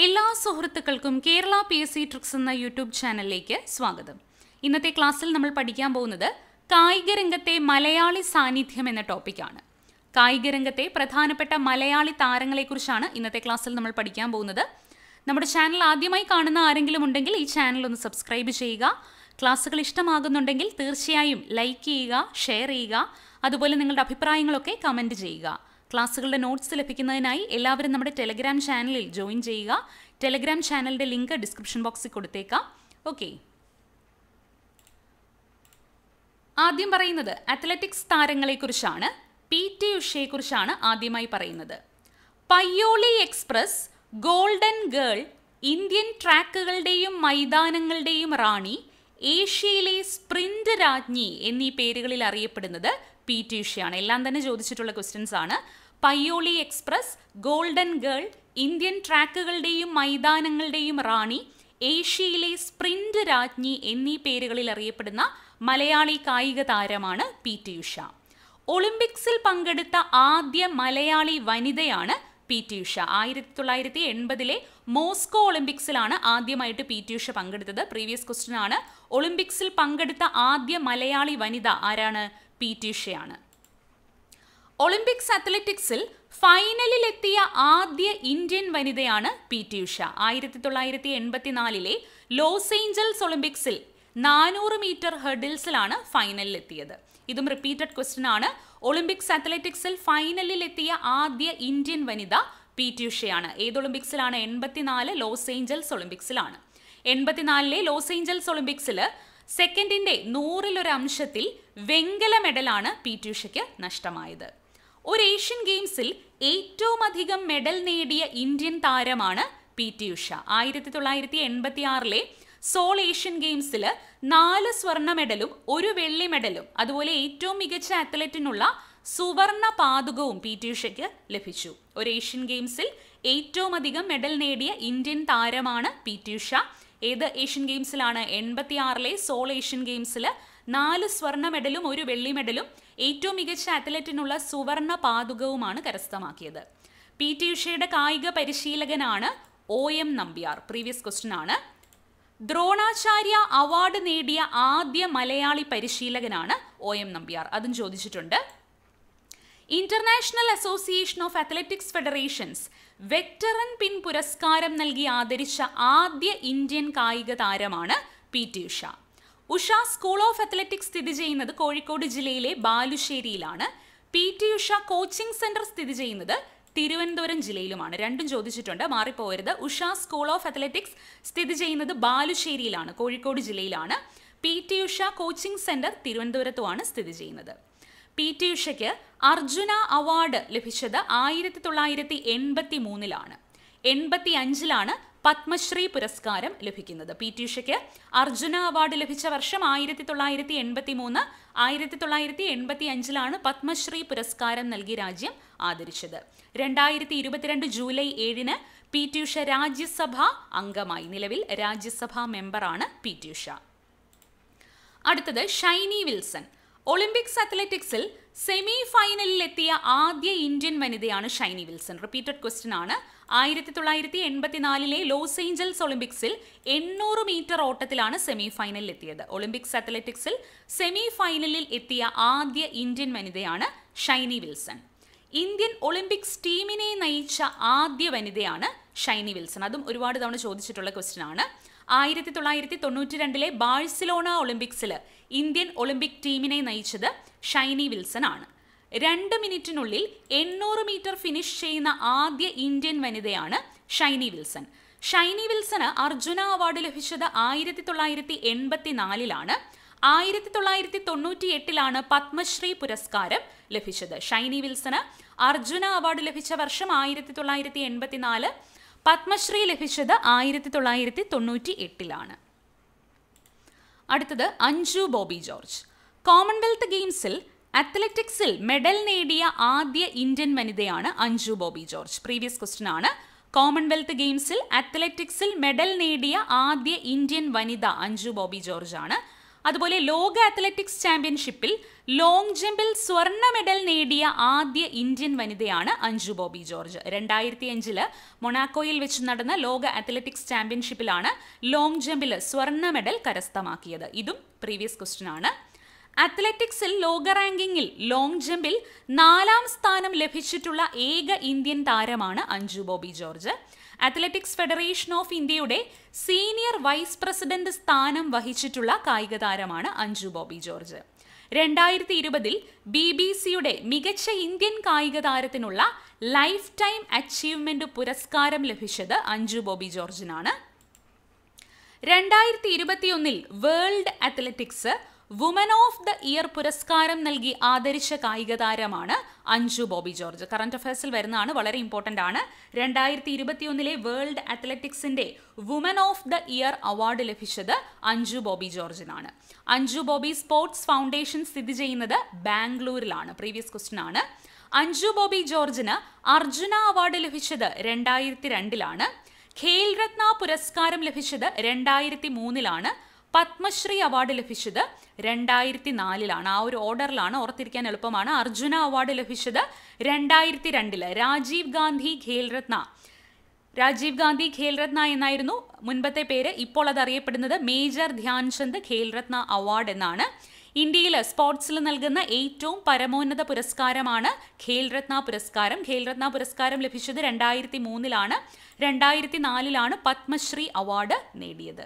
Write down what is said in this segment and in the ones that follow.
എല്ലാ സുഹൃത്തുക്കൾക്കും Kerala P S C tricks എന്ന യൂട്യൂബ് ചാനലിലേക്ക് സ്വാഗതം ഇന്നത്തെ ക്ലാസ്സിൽ നമ്മൾ പഠിക്കാൻ പോകുന്നത് കായിക രംഗത്തെ മലയാളി സാന്നിധ്യം എന്ന ടോപ്പിക്കാണ് കായിക രംഗത്തെ പ്രധാനപ്പെട്ട മലയാളി താരങ്ങളെക്കുറിച്ചാണ് ഇന്നത്തെ ക്ലാസ്സിൽ നമ്മൾ പഠിക്കാൻ പോകുന്നത് നമ്മുടെ ചാനൽ ആദ്യമായി കാണുന്ന ആരെങ്കിലും ഉണ്ടെങ്കിൽ ഈ ചാനൽ ഒന്ന് സബ്സ്ക്രൈബ് ചെയ്യുക ക്ലാസ്സുകൾ ഇഷ്ടമാകുന്നുണ്ടെങ്കിൽ തീർച്ചയായും ലൈക്ക് ചെയ്യുക ഷെയർ ചെയ്യുക അതുപോലെ നിങ്ങളുടെ അഭിപ്രായങ്ങളൊക്കെ കമൻറ്റ് ചെയ്യുക ക്ലാസ്സുകളുടെ നോട്ട്സ് ലഭിക്കുന്നതിനായി എല്ലാവരും നമ്മുടെ ടെലഗ്രാം ചാനലിൽ ജോയിൻ ചെയ്യുക ടെലഗ്രാം ചാനലിൻ്റെ ലിങ്ക് ഡിസ്ക്രിപ്ഷൻ ബോക്സിൽ കൊടുത്തേക്കാം ഓക്കെ ആദ്യം പറയുന്നത് അത്ലറ്റിക്സ് താരങ്ങളെക്കുറിച്ചാണ് പി ടി ഉഷയെക്കുറിച്ചാണ് ആദ്യമായി പറയുന്നത് Payyoli express golden girl Indian ട്രാക്കുകളുടെയും മൈതാനങ്ങളുടെയും റാണി ഏഷ്യയിലെ സ്പ്രിന്റ് രാജ്ഞി എന്നീ പേരുകളിൽ അറിയപ്പെടുന്നത് പി ടി ഉഷയാണ് എല്ലാം തന്നെ ചോദിച്ചിട്ടുള്ള ക്വസ്റ്റ്യൻസ് ആണ് Payyoli express golden girl Indian ട്രാക്കുകളുടെയും മൈതാനങ്ങളുടെയും റാണി ഏഷ്യയിലെ സ്പ്രിന്റ് രാജ്ഞി എന്നീ പേരുകളിൽ അറിയപ്പെടുന്ന മലയാളി കായിക താരമാണ് പി ടി ഉഷ ഒളിമ്പിക്സിൽ പങ്കെടുത്ത ആദ്യ മലയാളി വനിതയാണ് പി ടി ഉഷ ആയിരത്തി തൊള്ളായിരത്തി എൺപതിലെ മോസ്കോ ഒളിമ്പിക്സിലാണ് ആദ്യമായിട്ട് പി ടി ഉഷ പങ്കെടുത്തത് പ്രീവിയസ് ക്വസ്റ്റ്യൻ ആണ് ഒളിമ്പിക്സിൽ പങ്കെടുത്ത ആദ്യ മലയാളി വനിത ആരാണ് പി ടി ഉഷയാണ് ഒളിമ്പിക്സ് അത്ലറ്റിക്സിൽ ഫൈനലിലെത്തിയ ആദ്യ ഇന്ത്യൻ വനിതയാണ് പി ടി ഉഷ ആയിരത്തി തൊള്ളായിരത്തി എൺപത്തിനാലിലെ ലോസ് ഏഞ്ചൽസ് ഒളിമ്പിക്സിൽ നാനൂറ് മീറ്റർ ഹെഡിൽസിലാണ് ഫൈനലിലെത്തിയത് ഇതും റിപ്പീറ്റഡ് ക്വസ്റ്റ്യൻ ആണ് ഒളിമ്പിക്സ് അത്ലറ്റിക്സിൽ ഫൈനലിലെത്തിയ ആദ്യ ഇന്ത്യൻ വനിത പി ടി ഉഷയാണ് ഏത് ഒളിമ്പിക്സിലാണ് എൺപത്തിനാല് ലോസ് ഏഞ്ചൽസ് ഒളിമ്പിക്സിലാണ് എൺപത്തിനാലിലെ ലോസ് ഏഞ്ചൽസ് ഒളിമ്പിക്സിൽ സെക്കൻഡിന്റെ നൂറിലൊരു അംശത്തിൽ വെങ്കല മെഡലാണ് പി ടി ഉഷയ്ക്ക് നഷ്ടമായത് ഒരു ഏഷ്യൻ ഗെയിംസിൽ ഏറ്റവും അധികം മെഡൽ നേടിയ ഇന്ത്യൻ താരമാണ് പി ടി ഉഷ ആയിരത്തി തൊള്ളായിരത്തി എൺപത്തി ആറിലെ സോൾ ഏഷ്യൻ ഗെയിംസിൽ നാല് സ്വർണ്ണ മെഡലും ഒരു വെള്ളി മെഡലും അതുപോലെ ഏറ്റവും മികച്ച അത്ലറ്റിനുള്ള സുവർണ പാതുകവും പി ടി ഉഷയ്ക്ക് ലഭിച്ചു ഒരു ഏഷ്യൻ ഗെയിംസിൽ ഏറ്റവും അധികം മെഡൽ നേടിയ ഇന്ത്യൻ താരമാണ് പി ടി ഉഷ ഏത് ഏഷ്യൻ ഗെയിംസിലാണ് എൺപത്തി ആറിലെ സോൾ ഏഷ്യൻ ഗെയിംസിൽ നാല് സ്വർണ്ണ മെഡലും ഒരു വെള്ളി മെഡലും ഏറ്റവും മികച്ച അത്ലറ്റിനുള്ള സുവർണ പാതുകവുമാണ് കരസ്ഥമാക്കിയത് പി ടി ഉഷയുടെ കായിക പരിശീലകനാണ് O M Nambiar previous question ആണ് ദ്രോണാചാര്യ അവാർഡ് നേടിയ ആദ്യ മലയാളി പരിശീലകനാണ് ഒ എം നമ്പ്യാർ അതും ചോദിച്ചിട്ടുണ്ട് international association of athletics federations veteran pin പുരസ്കാരം നൽകി ആദരിച്ച ആദ്യ ഇന്ത്യൻ കായിക താരമാണ് P T Usha Usha school of athletics സ്ഥിതി ചെയ്യുന്നത് കോഴിക്കോട് ജില്ലയിലെ ബാലുശ്ശേരിയിലാണ് P T Usha coaching centre സ്ഥിതി ചെയ്യുന്നത് തിരുവനന്തപുരം ജില്ലയിലുമാണ് രണ്ടും ചോദിച്ചിട്ടുണ്ട് മാറിപ്പോകരുത് ഉഷ സ്കൂൾ ഓഫ് അത്ലറ്റിക്സ് സ്ഥിതി ചെയ്യുന്നത് ബാലുശ്ശേരിയിലാണ് കോഴിക്കോട് ജില്ലയിലാണ് P T Usha coaching centre തിരുവനന്തപുരത്തുമാണ് സ്ഥിതി ചെയ്യുന്നത് പി ടി ഉഷയ്ക്ക് അർജുന അവാർഡ് ലഭിച്ചത് ആയിരത്തി തൊള്ളായിരത്തി എൺപത്തി മൂന്നിലാണ് എൺപത്തി അഞ്ചിലാണ് പത്മശ്രീ പുരസ്കാരം ലഭിക്കുന്നത് പി ടി ഉഷയ്ക്ക് അർജുന അവാർഡ് ലഭിച്ച വർഷം ആയിരത്തി തൊള്ളായിരത്തി എൺപത്തി മൂന്ന് ആയിരത്തി തൊള്ളായിരത്തി എൺപത്തി അഞ്ചിലാണ് പത്മശ്രീ പുരസ്കാരം നൽകി രാജ്യം ആദരിച്ചത് രണ്ടായിരത്തി ഇരുപത്തിരണ്ട് ജൂലൈ ഏഴിന് പി ടി ഉഷ രാജ്യസഭ അംഗമായി നിലവിൽ രാജ്യസഭാ മെമ്പറാണ് പി ടി ഉഷ അടുത്തത് ഷൈനി വിൽസൺ ഒളിമ്പിക്സ് അത്ലറ്റിക്സിൽ സെമി ഫൈനലിൽ എത്തിയ ആദ്യ ഇന്ത്യൻ വനിതയാണ് ഷൈനി വിൽസൺ റിപ്പീറ്റഡ് ക്വസ്റ്റ്യൻ ആണ് ആയിരത്തി തൊള്ളായിരത്തി എൺപത്തിനാലിലെ ലോസ് ഏഞ്ചൽസ് ഒളിമ്പിക്സിൽ എണ്ണൂറ് മീറ്റർ ഓട്ടത്തിലാണ് സെമി ഫൈനലിൽ എത്തിയത് ഒളിമ്പിക്സ് അത്ലറ്റിക്സിൽ സെമി ഫൈനലിൽ എത്തിയ ആദ്യ ഇന്ത്യൻ വനിതയാണ് ഷൈനി വിൽസൺ ഇന്ത്യൻ ഒളിമ്പിക്സ് ടീമിനെ നയിച്ച ആദ്യ വനിതയാണ് ഷൈനി വിൽസൺ അതും ഒരുപാട് തവണ ചോദിച്ചിട്ടുള്ള ക്വസ്റ്റ്യൻ ആണ് ആയിരത്തി തൊള്ളായിരത്തി തൊണ്ണൂറ്റി രണ്ടിലെ ബാഴ്സലോണ ഒളിമ്പിക്സിൽ ഇന്ത്യൻ ഒളിമ്പിക് ടീമിനെ നയിച്ചത് ഷൈനി വിൽസൺ ആണ് രണ്ട് മിനിറ്റിനുള്ളിൽ എണ്ണൂറ് മീറ്റർ ഫിനിഷ് ചെയ്യുന്ന ആദ്യ ഇന്ത്യൻ വനിതയാണ് ഷൈനി വിൽസൺ ഷൈനി വിൽസണ് അർജുന അവാർഡ് ലഭിച്ചത് ആയിരത്തി തൊള്ളായിരത്തി എൺപത്തിനാലിലാണ് ആയിരത്തി തൊള്ളായിരത്തി തൊണ്ണൂറ്റി എട്ടിലാണ് പത്മശ്രീ പുരസ്കാരം ലഭിച്ചത് ഷൈനി വിൽസണ് അർജുന അവാർഡ് ലഭിച്ച വർഷം ആയിരത്തി തൊള്ളായിരത്തി എൺപത്തിനാല് പത്മശ്രീ ലഭിച്ചത് ആയിരത്തി തൊള്ളായിരത്തി തൊണ്ണൂറ്റി എട്ടിലാണ് അടുത്തത് അഞ്ജു ബോബി ജോർജ് കോമൺവെൽത്ത് ഗെയിംസിൽ അത്ലറ്റിക്സിൽ മെഡൽ നേടിയ ആദ്യ ഇന്ത്യൻ വനിതയാണ് അഞ്ജു ബോബി ജോർജ് പ്രീവിയസ് ക്വസ്റ്റ്യൻ ആണ് കോമൺവെൽത്ത് ഗെയിംസിൽ അത്ലറ്റിക്സിൽ മെഡൽ നേടിയ ആദ്യ ഇന്ത്യൻ വനിത അഞ്ജു ബോബി ജോർജ് ആണ് അതുപോലെ ലോക അത്ലറ്റിക്സ് ചാമ്പ്യൻഷിപ്പിൽ ലോങ് ജമ്പിൽ സ്വർണ്ണ മെഡൽ നേടിയ ആദ്യ ഇന്ത്യൻ വനിതയാണ് അഞ്ജു ബോബി ജോർജ് രണ്ടായിരത്തി അഞ്ചില് മൊണാക്കോയിൽ വെച്ച് നടന്ന ലോക അത്ലറ്റിക്സ് ചാമ്പ്യൻഷിപ്പിലാണ് ലോങ് ജമ്പിൽ സ്വർണ്ണ മെഡൽ കരസ്ഥമാക്കിയത് ഇതും പ്രീവിയസ് ക്വസ്റ്റ്യൻ ആണ് അത്ലറ്റിക്സിൽ ലോക റാങ്കിങ്ങിൽ ലോങ് ജമ്പിൽ നാലാം സ്ഥാനം ലഭിച്ചിട്ടുള്ള ഏക ഇന്ത്യൻ താരമാണ് Anju Bobby George athletics federation of ഇന്ത്യയുടെ സീനിയർ വൈസ് പ്രസിഡന്റ് സ്ഥാനം വഹിച്ചിട്ടുള്ള കായിക താരമാണ് അഞ്ജു ബോബി ജോർജ് രണ്ടായിരത്തി ഇരുപതിൽ ബി ബി സിയുടെ മികച്ച ഇന്ത്യൻ കായിക താരത്തിനുള്ള ലൈഫ് ടൈം അച്ചീവ്മെന്റ് പുരസ്കാരം ലഭിച്ചത് അഞ്ജു ബോബി ജോർജിനാണ് രണ്ടായിരത്തി ഇരുപത്തിയൊന്നിൽ world athletics woman of the year പുരസ്കാരം നൽകി ആദരിച്ച കായിക താരമാണ് അഞ്ജു ബോബി ജോർജ് കറന്റ് അഫയേഴ്സിൽ വരുന്നതാണ് വളരെ ഇമ്പോർട്ടൻ്റ് ആണ് രണ്ടായിരത്തി ഇരുപത്തിയൊന്നിലെ വേൾഡ് അത്ലറ്റിക്സിന്റെ woman of the year award ലഭിച്ചത് അഞ്ജു ബോബി ജോർജിനാണ് അഞ്ജു ബോബി സ്പോർട്സ് ഫൗണ്ടേഷൻ സ്ഥിതി ചെയ്യുന്നത് ബാംഗ്ലൂരിലാണ് പ്രീവിയസ് ക്വസ്റ്റ്യൻ ആണ് അഞ്ജു ബോബി ജോർജിന് അർജുന അവാർഡ് ലഭിച്ചത് രണ്ടായിരത്തി രണ്ടിലാണ് ഖേൽ രത്ന പുരസ്കാരം ലഭിച്ചത് രണ്ടായിരത്തി മൂന്നിലാണ് പത്മശ്രീ അവാർഡ് ലഭിച്ചത് രണ്ടായിരത്തി നാലിലാണ് ആ ഒരു ഓർഡറിലാണ് ഓർത്തിരിക്കാൻ എളുപ്പമാണ് അർജുന അവാർഡ് ലഭിച്ചത് രണ്ടായിരത്തി രണ്ടില് രാജീവ് ഗാന്ധി ഖേൽരത്ന രാജീവ് ഗാന്ധി ഖേൽരത്ന എന്നായിരുന്നു മുൻപത്തെ പേര് ഇപ്പോൾ അത് അറിയപ്പെടുന്നത് മേജർ ധ്യാൻചന്ദ് ഖേൽരത്ന അവാർഡ് എന്നാണ് ഇന്ത്യയിൽ സ്പോർട്സിൽ നൽകുന്ന ഏറ്റവും പരമോന്നത പുരസ്കാരമാണ് ഖേൽരത്ന പുരസ്കാരം ഖേൽരത്ന പുരസ്കാരം ലഭിച്ചത് രണ്ടായിരത്തി മൂന്നിലാണ് രണ്ടായിരത്തി നാലിലാണ് പത്മശ്രീ അവാർഡ് നേടിയത്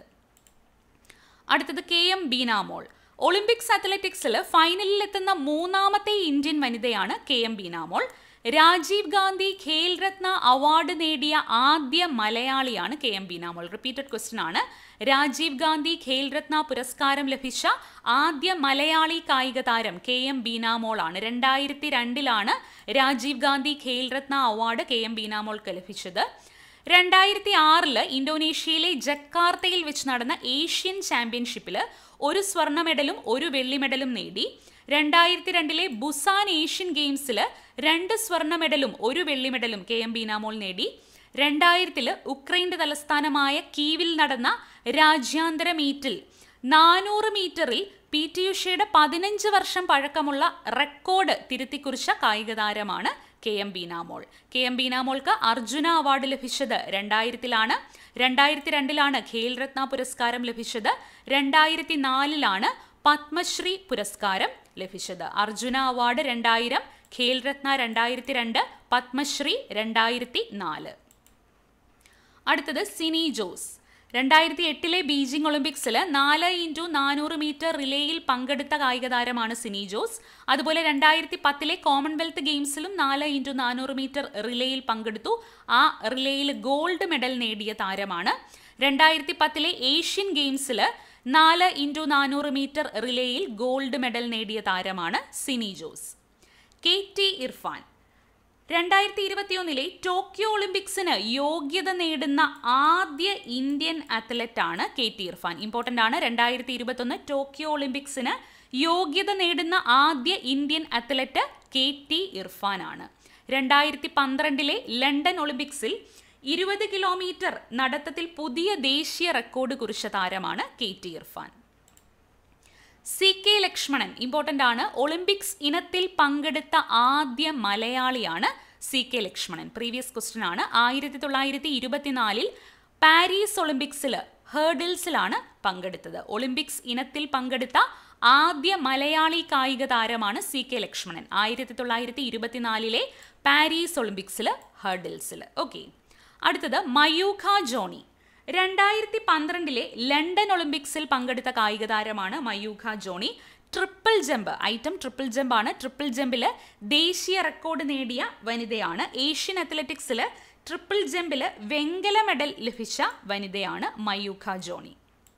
അടുത്തത് കെ എം ബീനാമോൾ ഒളിമ്പിക്സ് അത്ലറ്റിക്സിൽ ഫൈനലിൽ എത്തുന്ന മൂന്നാമത്തെ ഇന്ത്യൻ വനിതയാണ് K M Beenamol Rajiv Gandhi Khel Ratna award നേടിയ ആദ്യ മലയാളിയാണ് K M Beenamol repeated question ആണ് രാജീവ് ഗാന്ധി ഖേൽ രത്ന പുരസ്കാരം ലഭിച്ച ആദ്യ മലയാളി കായിക താരം കെ എം ബീനാമോൾ ആണ് രണ്ടായിരത്തി രണ്ടിലാണ് Rajiv Gandhi Khel Ratna award K M ബീനാമോൾക്ക് ലഭിച്ചത് രണ്ടായിരത്തി ആറില് ഇന്തോനേഷ്യയിലെ ജക്കാർത്തയിൽ വെച്ച് നടന്ന ഏഷ്യൻ ചാമ്പ്യൻഷിപ്പിൽ ഒരു സ്വർണ്ണ മെഡലും ഒരു വെള്ളി മെഡലും നേടി രണ്ടായിരത്തി രണ്ടിലെ ബുസാൻ ഏഷ്യൻ ഗെയിംസിൽ രണ്ട് സ്വർണ്ണ മെഡലും ഒരു വെള്ളി മെഡലും കെ എം ബീനാമോൾ നേടി രണ്ടായിരത്തില് ഉക്രൈൻ്റെ തലസ്ഥാനമായ കീവിൽ നടന്ന രാജ്യാന്തര മീറ്റിൽ നാനൂറ് മീറ്ററിൽ പി ടി ഉഷയുടെ പതിനഞ്ച് വർഷം പഴക്കമുള്ള റെക്കോർഡ് തിരുത്തിക്കുറിച്ച കായിക താരമാണ് K M Beenamol K M ബീനാമോൾക്ക് അർജുന അവാർഡ് ലഭിച്ചത് രണ്ടായിരത്തിലാണ് രണ്ടായിരത്തി രണ്ടിലാണ് ഖേൽ രത്ന പുരസ്കാരം ലഭിച്ചത് രണ്ടായിരത്തി നാലിലാണ് പത്മശ്രീ പുരസ്കാരം ലഭിച്ചത് അർജുന അവാർഡ് രണ്ടായിരം ഖേൽ രത്ന രണ്ടായിരത്തി രണ്ട് പത്മശ്രീ രണ്ടായിരത്തി നാല് അടുത്തത് സിനി ജോസ് രണ്ടായിരത്തി എട്ടിലെ ബീജിംഗ് ഒളിമ്പിക്സിൽ നാല് ഇൻറ്റു നാനൂറ് മീറ്റർ റിലേയിൽ പങ്കെടുത്ത കായിക താരമാണ് സിനി ജോസ് അതുപോലെ രണ്ടായിരത്തി പത്തിലെ കോമൺവെൽത്ത് ഗെയിംസിലും നാല് ഇൻറ്റു നാനൂറ് മീറ്റർ റിലേയിൽ പങ്കെടുത്തു ആ റിലേയിൽ ഗോൾഡ് മെഡൽ നേടിയ താരമാണ് രണ്ടായിരത്തി പത്തിലെ ഏഷ്യൻ ഗെയിംസിൽ നാല് ഇൻറ്റു നാനൂറ് മീറ്റർ റിലേയിൽ ഗോൾഡ് മെഡൽ നേടിയ താരമാണ് സിനി ജോസ് കെ ടി ഇർഫാൻ രണ്ടായിരത്തി ഇരുപത്തിയൊന്നിലെ ടോക്കിയോ ഒളിമ്പിക്സിന് യോഗ്യത നേടുന്ന ആദ്യ ഇന്ത്യൻ അത്ലറ്റാണ് കെ ടി ഇർഫാൻ ഇമ്പോർട്ടൻ്റ് ആണ് രണ്ടായിരത്തി ഇരുപത്തൊന്ന് ടോക്കിയോ ഒളിമ്പിക്സിന് യോഗ്യത നേടുന്ന ആദ്യ Indian athlete K T Irfan ആണ് രണ്ടായിരത്തി പന്ത്രണ്ടിലെ ലണ്ടൻ ഒളിമ്പിക്സിൽ ഇരുപത് കിലോമീറ്റർ നടത്തത്തിൽ പുതിയ ദേശീയ റെക്കോർഡ് കുറിച്ച താരമാണ് K T Irfan C K Lakshmanan important ആണ് ഒളിമ്പിക്സ് ഇനത്തിൽ പങ്കെടുത്ത ആദ്യ മലയാളിയാണ് C K Lakshmanan previous question ആണ് ആയിരത്തി തൊള്ളായിരത്തി ഇരുപത്തിനാലിൽ പാരീസ് ഒളിമ്പിക്സിൽ ഹേർഡിൽസിലാണ് പങ്കെടുത്തത് ഒളിമ്പിക്സ് ഇനത്തിൽ പങ്കെടുത്ത ആദ്യ മലയാളി കായിക താരമാണ് സി കെ ലക്ഷ്മണൻ ആയിരത്തി തൊള്ളായിരത്തി ഇരുപത്തിനാലിലെ പാരീസ് ഒളിമ്പിക്സിൽ ഹേർഡിൽസിൽ ഓക്കെ അടുത്തത് മയൂഖ ജോണി രണ്ടായിരത്തി പന്ത്രണ്ടിലെ ലണ്ടൻ ഒളിമ്പിക്സിൽ പങ്കെടുത്ത കായിക താരമാണ് Mayookha Johny triple jump item triple jump ആണ് ട്രിപ്പിൾ ജമ്പിൽ ദേശീയ റെക്കോർഡ് നേടിയ വനിതയാണ് ഏഷ്യൻ അത്ലറ്റിക്സിൽ ട്രിപ്പിൾ ജമ്പിൽ വെങ്കല മെഡൽ ലഭിച്ച വനിതയാണ് മയൂഖ ജോണി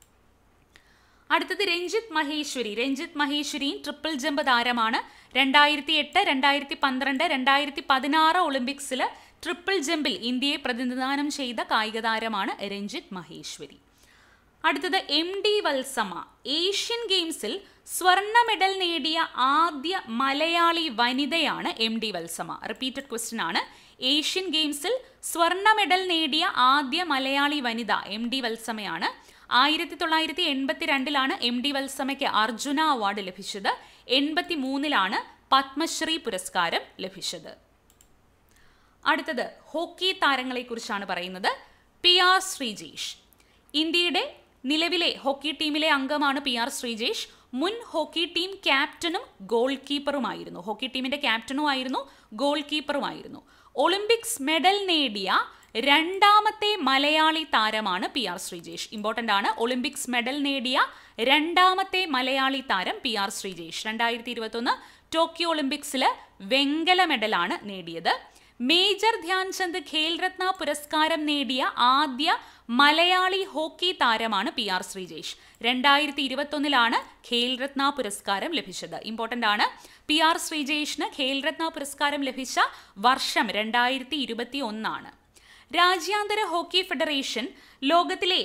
അടുത്തത് രഞ്ജിത്ത് മഹേശ്വരി രഞ്ജിത്ത് മഹേശ്വരിയും ട്രിപ്പിൾ ജമ്പ് താരമാണ് രണ്ടായിരത്തി എട്ട് രണ്ടായിരത്തി പന്ത്രണ്ട് രണ്ടായിരത്തി പതിനാറ് ഒളിമ്പിക്സിൽ ട്രിപ്പിൾ ജമ്പിൽ ഇന്ത്യയെ പ്രതിനിധാനം ചെയ്ത കായിക താരമാണ് രഞ്ജിത്ത് മഹേശ്വരി അടുത്തത് എം ഡി വത്സമ ഏഷ്യൻ ഗെയിംസിൽ സ്വർണ്ണ മെഡൽ നേടിയ ആദ്യ മലയാളി വനിതയാണ് M D Valsamma repeated question ആണ് ഏഷ്യൻ ഗെയിംസിൽ സ്വർണ്ണ മെഡൽ നേടിയ ആദ്യ മലയാളി വനിത എം ഡി വത്സമയാണ് ആയിരത്തി തൊള്ളായിരത്തി എൺപത്തി രണ്ടിലാണ് എം ഡി വത്സമയ്ക്ക് അർജുന അവാർഡ് ലഭിച്ചത് എൺപത്തി മൂന്നിലാണ് പത്മശ്രീ പുരസ്കാരം ലഭിച്ചത് അടുത്തത് ഹോക്കി താരങ്ങളെക്കുറിച്ചാണ് പറയുന്നത് പി ആർ ശ്രീജേഷ് ഇന്ത്യയുടെ നിലവിലെ ഹോക്കി ടീമിലെ അംഗമാണ് പി ആർ ശ്രീജേഷ് മുൻ ഹോക്കി ടീം ക്യാപ്റ്റനും ഗോൾ കീപ്പറുമായിരുന്നു ഹോക്കി ടീമിന്റെ ക്യാപ്റ്റനുമായിരുന്നു ഗോൾ കീപ്പറുമായിരുന്നു ഒളിമ്പിക്സ് മെഡൽ നേടിയ രണ്ടാമത്തെ മലയാളി താരമാണ് പി ആർ ശ്രീജേഷ് ഇമ്പോർട്ടൻ്റ് ആണ് ഒളിമ്പിക്സ് മെഡൽ നേടിയ രണ്ടാമത്തെ മലയാളി താരം പി ആർ ശ്രീജേഷ് രണ്ടായിരത്തി ഇരുപത്തൊന്ന് ടോക്കിയോ ഒളിമ്പിക്സിൽ വെങ്കല മെഡലാണ് നേടിയത് മേജർ ധ്യാൻചന്ദ് ഖേൽരത്ന പുരസ്കാരം നേടിയ ആദ്യ മലയാളി ഹോക്കി താരമാണ് പി ആർ ശ്രീജേഷ് രണ്ടായിരത്തി ഇരുപത്തൊന്നിലാണ് ഖേൽരത്ന പുരസ്കാരം ലഭിച്ചത് ഇമ്പോർട്ടൻ്റ് ആണ് പി ആർ ശ്രീജേഷിന് ഖേൽരത്ന പുരസ്കാരം ലഭിച്ച വർഷം രണ്ടായിരത്തി ഇരുപത്തി ഒന്നാണ് രാജ്യാന്തര ഹോക്കി ഫെഡറേഷൻ ലോകത്തിലെ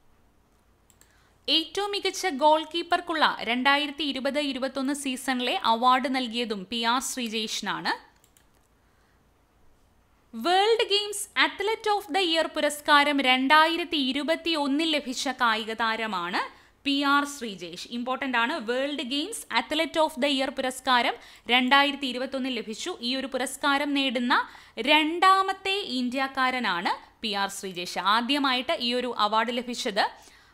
ഏറ്റവും മികച്ച ഗോൾ കീപ്പർക്കുള്ള രണ്ടായിരത്തി ഇരുപത് ഇരുപത്തൊന്ന് സീസണിലെ അവാർഡ് നൽകിയതും പി ആർ ശ്രീജേഷിനാണ് world games athlete of the year പുരസ്കാരം രണ്ടായിരത്തി ഇരുപത്തി ഒന്നിൽ ലഭിച്ച കായിക താരമാണ് പി ആർ ശ്രീജേഷ് ഇമ്പോർട്ടൻ്റ് ആണ് world games athlete of the year പുരസ്കാരം രണ്ടായിരത്തി ഇരുപത്തി ഒന്നിൽ ലഭിച്ചു ഈ ഒരു പുരസ്കാരം നേടുന്ന രണ്ടാമത്തെ ഇന്ത്യക്കാരനാണ് പി ആർ ശ്രീജേഷ് ആദ്യമായിട്ട് ഈ ഒരു അവാർഡ് ലഭിച്ചത്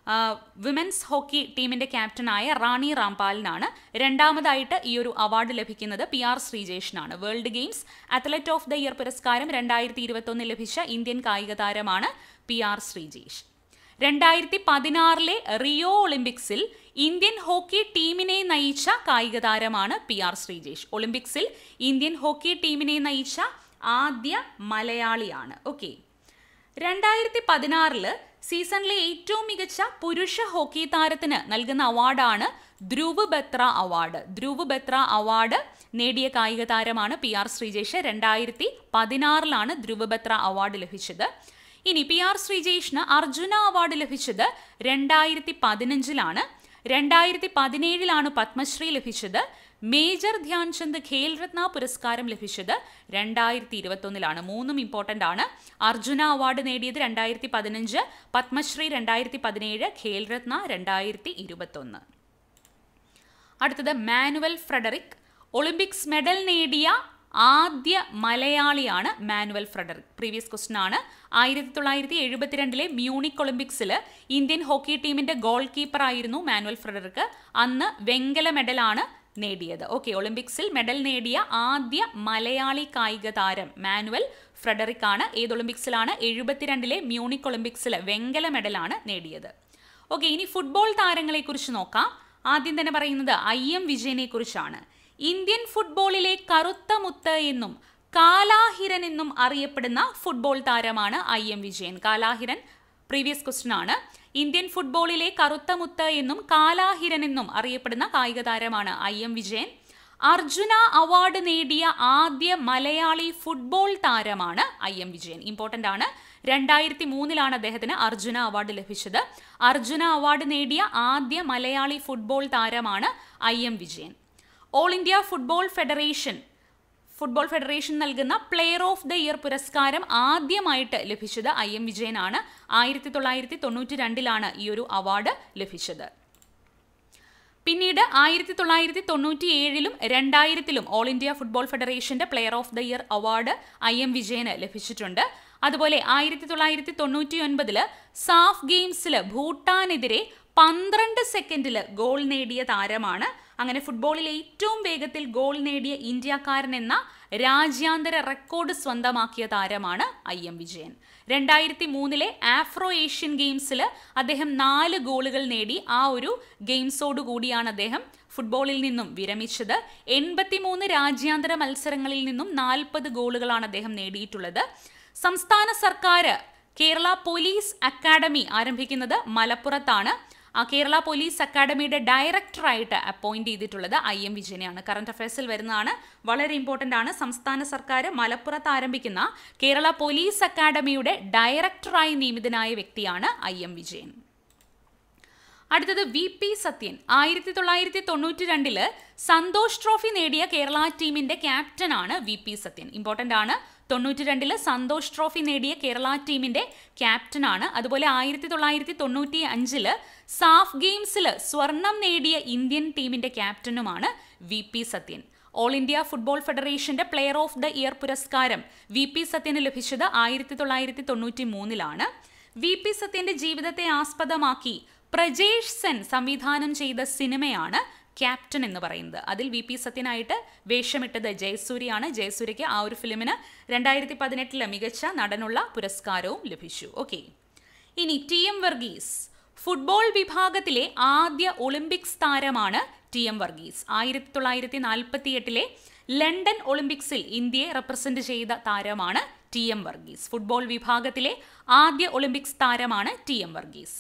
വിമൻസ് ഹോക്കി ടീമിന്റെ ക്യാപ്റ്റനായ റാണി റാംപാലിനാണ് രണ്ടാമതായിട്ട് ഈ ഒരു അവാർഡ് ലഭിക്കുന്നത് പി ആർ ശ്രീജേഷിനാണ് world games athlete of the year പുരസ്കാരം രണ്ടായിരത്തി ഇരുപത്തൊന്നിൽ ലഭിച്ച ഇന്ത്യൻ കായിക താരമാണ് പി ആർ ശ്രീജേഷ് രണ്ടായിരത്തി പതിനാറിലെ റിയോ ഒളിമ്പിക്സിൽ ഇന്ത്യൻ ഹോക്കി ടീമിനെ നയിച്ച കായിക താരമാണ് പി ആർ ശ്രീജേഷ് ഒളിമ്പിക്സിൽ ഇന്ത്യൻ ഹോക്കി ടീമിനെ നയിച്ച ആദ്യ മലയാളിയാണ് ഓക്കെ രണ്ടായിരത്തി പതിനാറില് സീസണിലെ ഏറ്റവും മികച്ച പുരുഷ ഹോക്കി താരത്തിന് നൽകുന്ന അവാർഡാണ് ധ്രുവ് ബത്ര അവാർഡ് ധ്രുവ് ബത്ര അവാർഡ് നേടിയ കായിക താരമാണ് പി ആർ ശ്രീജേഷ് രണ്ടായിരത്തി പതിനാറിലാണ് ധ്രുവ് ബത്ര അവാർഡ് ലഭിച്ചത് ഇനി പി ആർ ശ്രീജേഷിന് അർജുന അവാർഡ് ലഭിച്ചത് രണ്ടായിരത്തി പതിനഞ്ചിലാണ് രണ്ടായിരത്തി പതിനേഴിലാണ് പത്മശ്രീ ലഭിച്ചത് മേജർ ധ്യാൻചന്ദ് ഖേൽരത്ന പുരസ്കാരം ലഭിച്ചത് രണ്ടായിരത്തി ഇരുപത്തൊന്നിലാണ് മൂന്നും ഇമ്പോർട്ടൻ്റ് ആണ് അർജുന അവാർഡ് നേടിയത് രണ്ടായിരത്തി പതിനഞ്ച് പത്മശ്രീ രണ്ടായിരത്തി പതിനേഴ് ഖേൽരത്ന രണ്ടായിരത്തി ഇരുപത്തൊന്ന് അടുത്തത് മാനുവൽ ഫ്രെഡറിക് ഒളിമ്പിക്സ് മെഡൽ നേടിയ ആദ്യ മലയാളിയാണ് മാനുവൽ ഫ്രെഡറിക് പ്രീവിയസ് ക്വസ്റ്റൻ ആണ് ആയിരത്തി തൊള്ളായിരത്തി എഴുപത്തിരണ്ടിലെ മ്യൂണിക് ഒളിമ്പിക്സിൽ ഇന്ത്യൻ ഹോക്കി ടീമിന്റെ ഗോൾ കീപ്പർ ആയിരുന്നു മാനുവൽ ഫ്രെഡറിക് അന്ന് വെങ്കല മെഡലാണ് നേടിയത് ഓക്കെ ഒളിമ്പിക്സിൽ മെഡൽ നേടിയ ആദ്യ മലയാളി കായിക താരം മാനുവൽ ഫ്രെഡറിക് ആണ് ഏത് ഒളിമ്പിക്സിലാണ് എഴുപത്തിരണ്ടിലെ മ്യൂണിക് ഒളിമ്പിക്സിൽ വെങ്കല മെഡലാണ് നേടിയത് ഓക്കെ ഇനി ഫുട്ബോൾ താരങ്ങളെക്കുറിച്ച് നോക്കാം ആദ്യം തന്നെ പറയുന്നത് ഐ എം വിജയനെ കുറിച്ചാണ് ഇന്ത്യൻ ഫുട്ബോളിലെ കറുത്ത മുത്ത് എന്നും കാലാഹിരൻ എന്നും അറിയപ്പെടുന്ന ഫുട്ബോൾ താരമാണ് ഐ എം വിജയൻ കാലാഹിരൻ പ്രീവിയസ് ക്വസ്റ്റൻ ആണ് ഇന്ത്യൻ ഫുട്ബോളിലെ കറുത്ത മുത്ത് എന്നും കാലാഹിരൻ എന്നും അറിയപ്പെടുന്ന കായിക താരമാണ് I M Vijayan Arjuna award നേടിയ ആദ്യ മലയാളി ഫുട്ബോൾ താരമാണ് ഐ എം വിജയൻ ഇമ്പോർട്ടൻ്റ് ആണ് രണ്ടായിരത്തി മൂന്നിലാണ് അദ്ദേഹത്തിന് അർജുന അവാർഡ് ലഭിച്ചത് അർജുന അവാർഡ് നേടിയ ആദ്യ മലയാളി ഫുട്ബോൾ താരമാണ് I M Vijayan all India football federation football federation നൽകുന്ന പ്ലെയർ ഓഫ് ദ ഇയർ പുരസ്കാരം ആദ്യമായിട്ട് ലഭിച്ചത് ഐ എം വിജയനാണ് ആയിരത്തി തൊള്ളായിരത്തി തൊണ്ണൂറ്റി രണ്ടിലാണ് ഈ ഒരു അവാർഡ് ലഭിച്ചത് പിന്നീട് ആയിരത്തി തൊള്ളായിരത്തി തൊണ്ണൂറ്റി ഏഴിലും രണ്ടായിരത്തിലും ഓൾ ഇന്ത്യ ഫുട്ബോൾ ഫെഡറേഷന്റെ player of the year award I M വിജയന് ലഭിച്ചിട്ടുണ്ട് അതുപോലെ ആയിരത്തി തൊള്ളായിരത്തി തൊണ്ണൂറ്റി ഒൻപതില് സാഫ് ഗെയിംസിൽ ഭൂട്ടാനെതിരെ പന്ത്രണ്ട് സെക്കൻഡിൽ ഗോൾ നേടിയ താരമാണ് അങ്ങനെ ഫുട്ബോളിൽ ഏറ്റവും വേഗത്തിൽ ഗോൾ നേടിയ ഇന്ത്യക്കാരൻ എന്ന രാജ്യാന്തര റെക്കോർഡ് സ്വന്തമാക്കിയ താരമാണ് ഐ എം വിജയൻ രണ്ടായിരത്തി മൂന്നിലെ ആഫ്രോ ഏഷ്യൻ ഗെയിംസിൽ അദ്ദേഹം നാല് ഗോളുകൾ നേടി ആ ഒരു ഗെയിംസോട് കൂടിയാണ് അദ്ദേഹം ഫുട്ബോളിൽ നിന്നും വിരമിച്ചത് എൺപത്തിമൂന്ന് രാജ്യാന്തര മത്സരങ്ങളിൽ നിന്നും നാൽപ്പത് ഗോളുകളാണ് അദ്ദേഹം നേടിയിട്ടുള്ളത് സംസ്ഥാന സർക്കാർ കേരള പോലീസ് അക്കാദമി ആരംഭിക്കുന്നത് മലപ്പുറത്താണ് ആ കേരള പോലീസ് അക്കാദമിയുടെ ഡയറക്ടറായിട്ട് അപ്പോയിന്റ് ചെയ്തിട്ടുള്ളത് ഐ എം വിജയനെയാണ് കറണ്ട് അഫയേഴ്സിൽ വരുന്നതാണ് വളരെ ഇമ്പോർട്ടൻ്റ് ആണ് സംസ്ഥാന സർക്കാർ മലപ്പുറത്ത് ആരംഭിക്കുന്ന കേരള പോലീസ് അക്കാദമിയുടെ ഡയറക്ടറായി നിയമിതനായ വ്യക്തിയാണ് ഐ എം വിജയൻ അടുത്തത് വി പി സത്യൻ ആയിരത്തി തൊള്ളായിരത്തി തൊണ്ണൂറ്റി രണ്ടില് സന്തോഷ് ട്രോഫി നേടിയ കേരള ടീമിന്റെ ക്യാപ്റ്റനാണ് വി പി സത്യൻ ഇമ്പോർട്ടൻ്റ് ആണ് തൊണ്ണൂറ്റി രണ്ടില് സന്തോഷ് ട്രോഫി നേടിയ കേരള ടീമിന്റെ ക്യാപ്റ്റനാണ് അതുപോലെ ആയിരത്തി തൊള്ളായിരത്തി തൊണ്ണൂറ്റി അഞ്ചില് സാഫ് ഗെയിംസിൽ സ്വർണം നേടിയ ഇന്ത്യൻ ടീമിന്റെ ക്യാപ്റ്റനുമാണ് V P Sathyan all India football ഫെഡറേഷന്റെ പ്ലെയർ ഓഫ് ദ ഇയർ പുരസ്കാരം വി പി സത്യന് ലഭിച്ചത് ആയിരത്തി തൊള്ളായിരത്തി തൊണ്ണൂറ്റി മൂന്നിലാണ് വി പി സത്യന്റെ ജീവിതത്തെ ആസ്പദമാക്കി പ്രജേഷ് സെൻ സംവിധാനം ചെയ്ത സിനിമയാണ് ക്യാപ്റ്റൻ എന്ന് പറയുന്നത് അതിൽ വി പി സത്യനായിട്ട് വേഷമിട്ടത് ജയസൂര്യാണ് ജയസൂര്യയ്ക്ക് ആ ഒരു ഫിലിമിന് രണ്ടായിരത്തി പതിനെട്ടില് മികച്ച നടനുള്ള പുരസ്കാരവും ലഭിച്ചു ഓക്കെ ഇനി ടി എം വർഗീസ് ഫുട്ബോൾ വിഭാഗത്തിലെ ആദ്യ ഒളിമ്പിക്സ് താരമാണ് ടി എം വർഗീസ് ആയിരത്തി തൊള്ളായിരത്തി നാൽപ്പത്തി എട്ടിലെ ലണ്ടൻ ഒളിമ്പിക്സിൽ ഇന്ത്യയെ റെപ്രസെന്റ് ചെയ്ത താരമാണ് ടി എം വർഗീസ് ഫുട്ബോൾ വിഭാഗത്തിലെ ആദ്യ ഒളിമ്പിക്സ് താരമാണ് ടി എം വർഗീസ്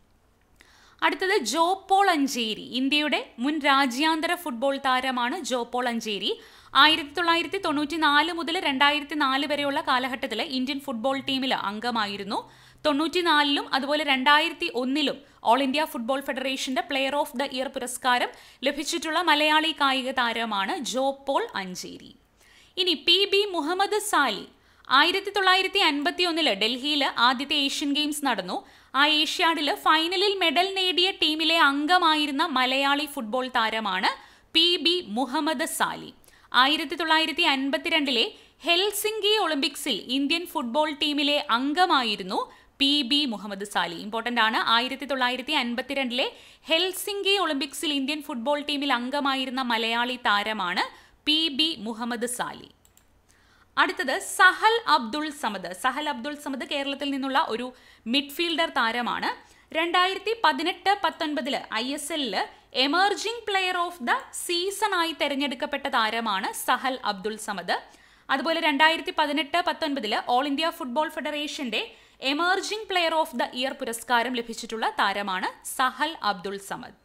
അടുത്തത് ജോപോൾ അഞ്ചേരി ഇന്ത്യയുടെ മുൻ രാജ്യാന്തര ഫുട്ബോൾ താരമാണ് ജോപോൾ അഞ്ചേരി ആയിരത്തി തൊള്ളായിരത്തി തൊണ്ണൂറ്റി നാല് മുതൽ രണ്ടായിരത്തി നാല് വരെയുള്ള കാലഘട്ടത്തിൽ ഇന്ത്യൻ ഫുട്ബോൾ ടീമിൽ അംഗമായിരുന്നു തൊണ്ണൂറ്റിനാലിലും അതുപോലെ രണ്ടായിരത്തി ഒന്നിലും ഓൾ ഇന്ത്യ ഫുട്ബോൾ ഫെഡറേഷന്റെ പ്ലെയർ ഓഫ് ദ ഇയർ പുരസ്കാരം ലഭിച്ചിട്ടുള്ള മലയാളി കായിക താരമാണ് ജോപോൾ അഞ്ചേരി ഇനി പി ബി മുഹമ്മദ് സാലി ആയിരത്തി തൊള്ളായിരത്തി അൻപത്തി ഒന്നില് ഡൽഹിയിൽ ആദ്യത്തെ ഏഷ്യൻ ഗെയിംസ് നടന്നു ആ ഏഷ്യാഡിൽ ഫൈനലിൽ മെഡൽ നേടിയ ടീമിലെ അംഗമായിരുന്ന മലയാളി ഫുട്ബോൾ താരമാണ് പി ബി മുഹമ്മദ് സാലി ആയിരത്തി തൊള്ളായിരത്തി അൻപത്തിരണ്ടിലെ ഹെൽസിംഗി ഒളിമ്പിക്സിൽ ഇന്ത്യൻ ഫുട്ബോൾ ടീമിലെ അംഗമായിരുന്നു P B Muhammad Sali important ആണ് ആയിരത്തി തൊള്ളായിരത്തി അൻപത്തിരണ്ടിലെ ഹെൽസിംഗി ഒളിമ്പിക്സിൽ ഇന്ത്യൻ ഫുട്ബോൾ ടീമിൽ അംഗമായിരുന്ന മലയാളി താരമാണ് പി ബി മുഹമ്മദ് സാലി അടുത്തത് സഹൽ അബ്ദുൾ സമദ് സഹൽ അബ്ദുൾ സമദ് കേരളത്തിൽ നിന്നുള്ള ഒരു മിഡ്ഫീൽഡർ താരമാണ് രണ്ടായിരത്തി പതിനെട്ട് പത്തൊൻപതില് ഐ എസ് എല്ലില് emerging player of the season ആയി തെരഞ്ഞെടുക്കപ്പെട്ട താരമാണ് സഹൽ അബ്ദുൾ സമദ് അതുപോലെ രണ്ടായിരത്തി പതിനെട്ട് പത്തൊൻപതില് ഓൾ ഇന്ത്യ ഫുട്ബോൾ ഫെഡറേഷന്റെ emerging player of the year പുരസ്കാരം ലഭിച്ചിട്ടുള്ള താരമാണ് സഹൽ അബ്ദുൾ സമദ്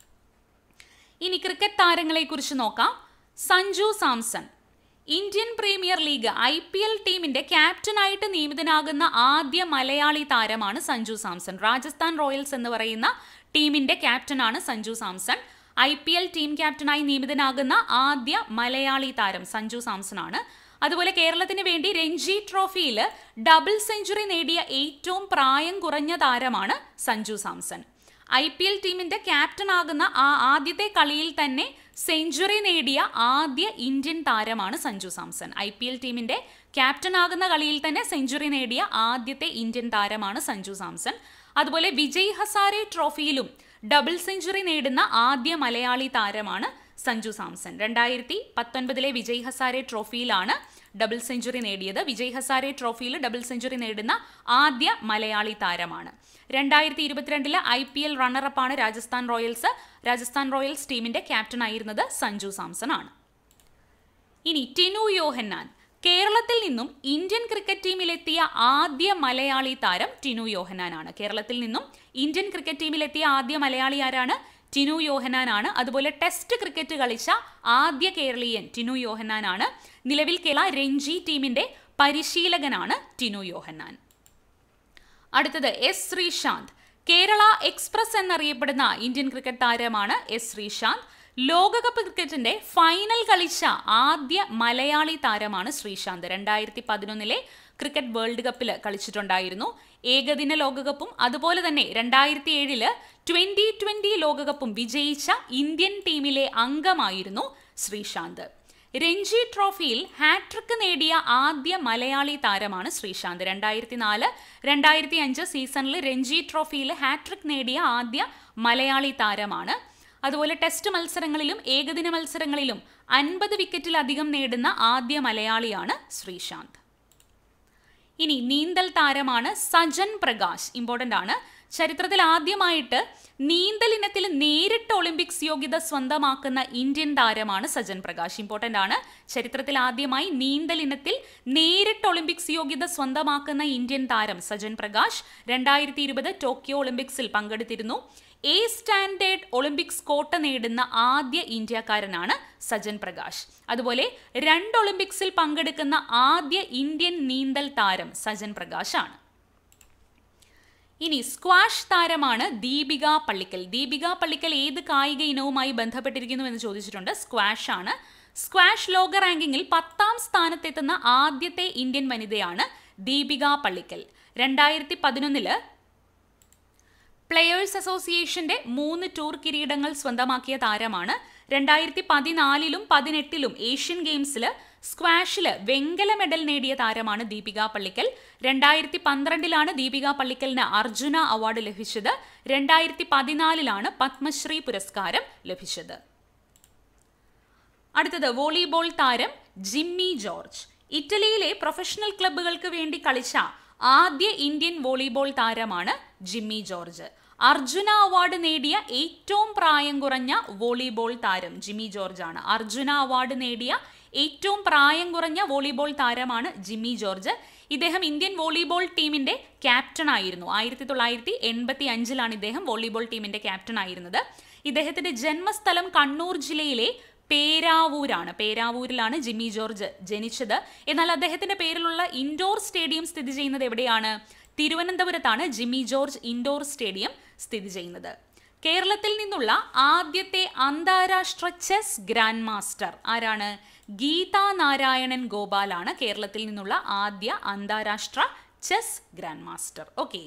ഇനി ക്രിക്കറ്റ് താരങ്ങളെ കുറിച്ച് നോക്കാം Sanju Samson Indian premier league I P L ടീമിന്റെ ക്യാപ്റ്റനായിട്ട് നിയമിതനാകുന്ന ആദ്യ മലയാളി താരമാണ് സഞ്ജു സാംസൺ രാജസ്ഥാൻ റോയൽസ് എന്ന് പറയുന്ന ടീമിന്റെ ക്യാപ്റ്റനാണ് Sanju Samson I P L team ക്യാപ്റ്റനായി നിയമിതനാകുന്ന ആദ്യ മലയാളി താരം സഞ്ജു സാംസൺ ആണ് അതുപോലെ കേരളത്തിന് വേണ്ടി രഞ്ജി ട്രോഫിയിൽ ഡബിൾ സെഞ്ചുറി നേടിയ ഏറ്റവും പ്രായം കുറഞ്ഞ താരമാണ് Sanju Samson I P L ടീമിന്റെ ക്യാപ്റ്റൻ ആകുന്ന ആ ആദ്യത്തെ കളിയിൽ തന്നെ സെഞ്ചുറി നേടിയ ആദ്യ ഇന്ത്യൻ താരമാണ് Sanju Samson I P L ടീമിന്റെ ക്യാപ്റ്റൻ ആകുന്ന കളിയിൽ തന്നെ സെഞ്ചുറി നേടിയ ആദ്യത്തെ ഇന്ത്യൻ താരമാണ് സഞ്ജു സാംസൺ അതുപോലെ വിജയ് ഹസാരെ ട്രോഫിയിലും ഡബിൾ സെഞ്ചുറി നേടുന്ന ആദ്യ മലയാളി താരമാണ് സഞ്ജു സാംസൺ രണ്ടായിരത്തി പത്തൊൻപതിലെ വിജയ് ഹസാരെ ട്രോഫിയിലാണ് ഡബിൾ സെഞ്ചുറി നേടിയത് വിജയ് ഹസാരെ ട്രോഫിയിൽ ഡബിൾ സെഞ്ചുറി നേടുന്ന ആദ്യ മലയാളി താരമാണ് രണ്ടായിരത്തി ഇരുപത്തിരണ്ടിലെ ഐ പി എൽ റണ്ണറപ്പാണ് രാജസ്ഥാൻ റോയൽസ് രാജസ്ഥാൻ റോയൽസ് ടീമിന്റെ ക്യാപ്റ്റൻ ആയിരുന്നത് സഞ്ജു സാംസൺ ആണ് ഇനി ടിനു യോഹന്നാൻ കേരളത്തിൽ നിന്നും ഇന്ത്യൻ ക്രിക്കറ്റ് ടീമിലെത്തിയ ആദ്യ മലയാളി താരം ടിനു യോഹനാനാണ് കേരളത്തിൽ നിന്നും ഇന്ത്യൻ ക്രിക്കറ്റ് ടീമിലെത്തിയ ആദ്യ മലയാളി ആരാണ് ടിനു യോഹനാനാണ് അതുപോലെ ടെസ്റ്റ് ക്രിക്കറ്റ് കളിച്ച ആദ്യ കേരളീയൻ ടിനു യോഹനാനാണ് നിലവിൽ കേരള രഞ്ജി ടീമിന്റെ പരിശീലകനാണ് ടിനു യോഹന്നാൻ അടുത്തത് എസ് ശ്രീശാന്ത് കേരള എക്സ്പ്രസ് എന്നറിയപ്പെടുന്ന ഇന്ത്യൻ ക്രിക്കറ്റ് താരമാണ് എസ് ശ്രീശാന്ത് ലോകകപ്പ് ക്രിക്കറ്റിന്റെ ഫൈനൽ കളിച്ച ആദ്യ മലയാളി താരമാണ് ശ്രീശാന്ത് രണ്ടായിരത്തി പതിനൊന്നിലെ ക്രിക്കറ്റ് വേൾഡ് കപ്പിൽ കളിച്ചിട്ടുണ്ടായിരുന്നു ഏകദിന ലോകകപ്പും അതുപോലെ തന്നെ രണ്ടായിരത്തി ഏഴില് ട്വന്റി ട്വന്റി ലോകകപ്പും വിജയിച്ച ഇന്ത്യൻ ടീമിലെ അംഗമായിരുന്നു ശ്രീശാന്ത് രഞ്ജി ട്രോഫിയിൽ ഹാട്രിക് നേടിയ ആദ്യ മലയാളി താരമാണ് ശ്രീശാന്ത് രണ്ടായിരത്തി നാല് രണ്ടായിരത്തി അഞ്ച് സീസണിൽ രഞ്ജി ട്രോഫിയിൽ ഹാട്രിക് നേടിയ ആദ്യ മലയാളി താരമാണ് അതുപോലെ ടെസ്റ്റ് മത്സരങ്ങളിലും ഏകദിന മത്സരങ്ങളിലും അൻപത് വിക്കറ്റിലധികം നേടുന്ന ആദ്യ മലയാളിയാണ് ശ്രീശാന്ത് ഇനി നീന്തൽ താരമാണ് സജൻ പ്രകാശ് ഇമ്പോർട്ടൻ്റ് ആണ് ചരിത്രത്തിൽ ആദ്യമായിട്ട് നീന്തൽ ഇനത്തിൽ നേരിട്ട് ഒളിമ്പിക്സ് യോഗ്യത സ്വന്തമാക്കുന്ന ഇന്ത്യൻ താരമാണ് സജൻ പ്രകാശ് ഇമ്പോർട്ടൻ്റ് ആണ് ചരിത്രത്തിൽ ആദ്യമായി നീന്തൽ ഇനത്തിൽ നേരിട്ട് ഒളിമ്പിക്സ് യോഗ്യത സ്വന്തമാക്കുന്ന ഇന്ത്യൻ താരം സജൻ പ്രകാശ് രണ്ടായിരത്തി ഇരുപത് ടോക്കിയോ ഒളിമ്പിക്സിൽ പങ്കെടുത്തിരുന്നു എ സ്റ്റാൻഡേർഡ് ഒളിമ്പിക്സ് കോട്ട നേടുന്ന ആദ്യ ഇന്ത്യക്കാരനാണ് സജൻ പ്രകാശ് അതുപോലെ രണ്ട് ഒളിമ്പിക്സിൽ പങ്കെടുക്കുന്ന ആദ്യ ഇന്ത്യൻ നീന്തൽ താരം സജൻ പ്രകാശ് ആണ് ഇനി സ്ക്വാഷ് താരമാണ് ദീപിക പള്ളിക്കൽ ദീപിക പള്ളിക്കൽ ഏത് കായിക ഇനവുമായി ബന്ധപ്പെട്ടിരിക്കുന്നു എന്ന് ചോദിച്ചിട്ടുണ്ട് സ്ക്വാഷ് ആണ് സ്ക്വാഷ് ലോക റാങ്കിങ്ങിൽ പത്താം സ്ഥാനത്തെത്തുന്ന ആദ്യത്തെ ഇന്ത്യൻ വനിതയാണ് ദീപിക പള്ളിക്കൽ രണ്ടായിരത്തി പതിനൊന്നില് പ്ലെയേഴ്സ് അസോസിയേഷന്റെ മൂന്ന് ടൂർ കിരീടങ്ങൾ സ്വന്തമാക്കിയ താരമാണ് രണ്ടായിരത്തി പതിനാലിലും പതിനെട്ടിലും ഏഷ്യൻ ഗെയിംസിൽ സ്ക്വാഷില് വെങ്കല മെഡൽ നേടിയ താരമാണ് ദീപിക പള്ളിക്കൽ രണ്ടായിരത്തി പന്ത്രണ്ടിലാണ് ദീപിക പള്ളിക്കലിന് അർജുന അവാർഡ് ലഭിച്ചത് രണ്ടായിരത്തി പതിനാലിലാണ് പത്മശ്രീ പുരസ്കാരം ലഭിച്ചത് അടുത്തത് വോളിബോൾ താരം ജിമ്മി ജോർജ് ഇറ്റലിയിലെ പ്രൊഫഷണൽ ക്ലബ്ബുകൾക്ക് വേണ്ടി കളിച്ച ആദ്യ ഇന്ത്യൻ വോളിബോൾ താരമാണ് ജിമ്മി ജോർജ് അർജുന അവാർഡ് നേടിയ ഏറ്റവും പ്രായം കുറഞ്ഞ വോളിബോൾ താരം ജിമ്മി ജോർജ് ആണ് അർജുന അവാർഡ് നേടിയ ഏറ്റവും പ്രായം കുറഞ്ഞ വോളിബോൾ താരമാണ് ജിമ്മി ജോർജ് ഇദ്ദേഹം ഇന്ത്യൻ വോളിബോൾ ടീമിന്റെ ക്യാപ്റ്റൻ ആയിരുന്നു ആയിരത്തി തൊള്ളായിരത്തി എൺപത്തി അഞ്ചിലാണ് ഇദ്ദേഹം വോളിബോൾ ടീമിന്റെ ക്യാപ്റ്റൻ ആയിരുന്നത് ഇദ്ദേഹത്തിന്റെ ജന്മസ്ഥലം കണ്ണൂർ ജില്ലയിലെ പേരാവൂരാണ് പേരാവൂരിലാണ് ജിമ്മി ജോർജ് ജനിച്ചത് എന്നാൽ അദ്ദേഹത്തിന്റെ പേരിലുള്ള ഇൻഡോർ സ്റ്റേഡിയം സ്ഥിതി ചെയ്യുന്നത് എവിടെയാണ് തിരുവനന്തപുരത്താണ് ജിമ്മി ജോർജ് ഇൻഡോർ സ്റ്റേഡിയം സ്ഥിതി ചെയ്യുന്നത് കേരളത്തിൽ നിന്നുള്ള ആദ്യത്തെ അന്താരാഷ്ട്ര ചെസ് ഗ്രാൻഡ് മാസ്റ്റർ ആരാണ് ഗീത നാരായണൻ ഗോപാലാണ് കേരളത്തിൽ നിന്നുള്ള ആദ്യ അന്താരാഷ്ട്ര ചെസ് ഗ്രാൻഡ് മാസ്റ്റർ ഓക്കെ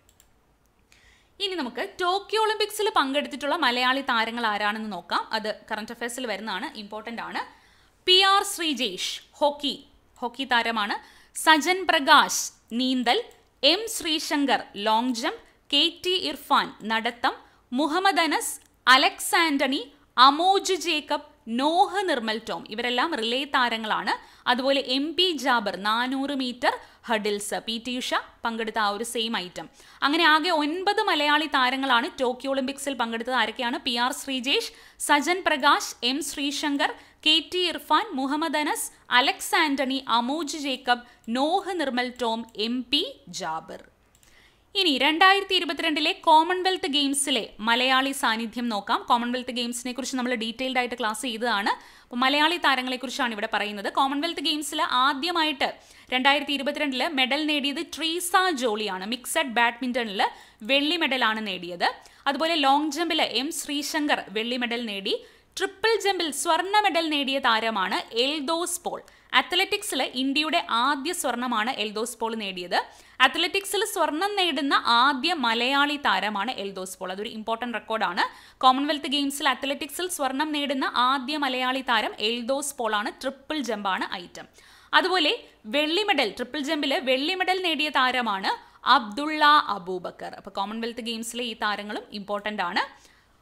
ഇനി നമുക്ക് ടോക്കിയോ ഒളിമ്പിക്സിൽ പങ്കെടുത്തിട്ടുള്ള മലയാളി താരങ്ങൾ ആരാണെന്ന് നോക്കാം അത് കറണ്ട് അഫയേഴ്സിൽ വരുന്നതാണ് ഇമ്പോർട്ടൻ്റ് ആണ് P R Sreejesh hockey hockey താരമാണ് സജൻ പ്രകാശ് നീന്തൽ M Sreeshankar long jump K T Irfan നടത്തം മുഹമ്മദ് അനസ് അലക്സ് ആന്റണി അമോജ് ജേക്കബ് നോഹ് നിർമ്മൽ ടോം ഇവരെല്ലാം റിലേ താരങ്ങളാണ് അതുപോലെ എം പി ജാബർ നാനൂറ് metre hurdles P T Usha പങ്കെടുത്ത ആ ഒരു സെയിം ഐറ്റം അങ്ങനെ ആകെ ഒൻപത് മലയാളി താരങ്ങളാണ് ടോക്കിയോ ഒളിമ്പിക്സിൽ പങ്കെടുത്തത് ആരൊക്കെയാണ് P R Sreejesh Sajan Prakash M Sreeshankar K T Irfan Muhammad Anas Alex Antony Amoj Jacob Noah Nirmal Tom M P Jabir ഇനി രണ്ടായിരത്തി ഇരുപത്തിരണ്ടിലെ കോമൺവെൽത്ത് ഗെയിംസിലെ മലയാളി സാന്നിധ്യം നോക്കാം കോമൺവെൽത്ത് ഗെയിംസിനെ കുറിച്ച് നമ്മൾ ഡീറ്റെയിൽഡ് ആയിട്ട് ക്ലാസ് ചെയ്തതാണ് അപ്പോൾ മലയാളി താരങ്ങളെക്കുറിച്ചാണ് ഇവിടെ പറയുന്നത് കോമൺവെൽത്ത് ഗെയിംസിൽ ആദ്യമായിട്ട് രണ്ടായിരത്തി ഇരുപത്തിരണ്ടില് മെഡൽ നേടിയത് ട്രീസ ജോളിയാണ് മിക്സഡ് ബാഡ്മിന്റണിൽ വെള്ളി മെഡലാണ് നേടിയത് അതുപോലെ ലോങ് ജമ്പിൽ എം ശ്രീശങ്കർ വെള്ളി മെഡൽ നേടി ട്രിപ്പിൾ ജമ്പിൽ സ്വർണ്ണ മെഡൽ നേടിയ താരമാണ് എൽദോസ് പോൾ അത്ലറ്റിക്സിൽ ഇന്ത്യയുടെ ആദ്യ സ്വർണമാണ് എൽദോസ് പോൾ നേടിയത് അത്ലറ്റിക്സിൽ സ്വർണം നേടുന്ന ആദ്യ മലയാളി താരമാണ് എൽദോസ് പോൾ അതൊരു ഇമ്പോർട്ടൻറ്റ് റെക്കോർഡാണ് കോമൺവെൽത്ത് ഗെയിംസിൽ അത്ലറ്റിക്സിൽ സ്വർണം നേടുന്ന ആദ്യ മലയാളി താരം എൽദോസ് പോൾ ആണ് ട്രിപ്പിൾ ജമ്പാണ് ഐറ്റം അതുപോലെ വെള്ളി മെഡൽ ട്രിപ്പിൾ ജമ്പിൽ വെള്ളി മെഡൽ നേടിയ താരമാണ് അബ്ദുള്ള അബൂബക്കർ അപ്പോൾ കോമൺവെൽത്ത് ഗെയിംസിലെ ഈ താരങ്ങളും ഇമ്പോർട്ടൻ്റ് ആണ്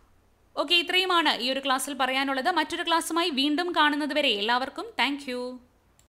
ഓക്കെ ഇത്രയുമാണ് ഈ ഒരു ക്ലാസ്സിൽ പറയാനുള്ളത് മറ്റൊരു ക്ലാസ്സുമായി വീണ്ടും കാണുന്നത് വരെ എല്ലാവർക്കും താങ്ക്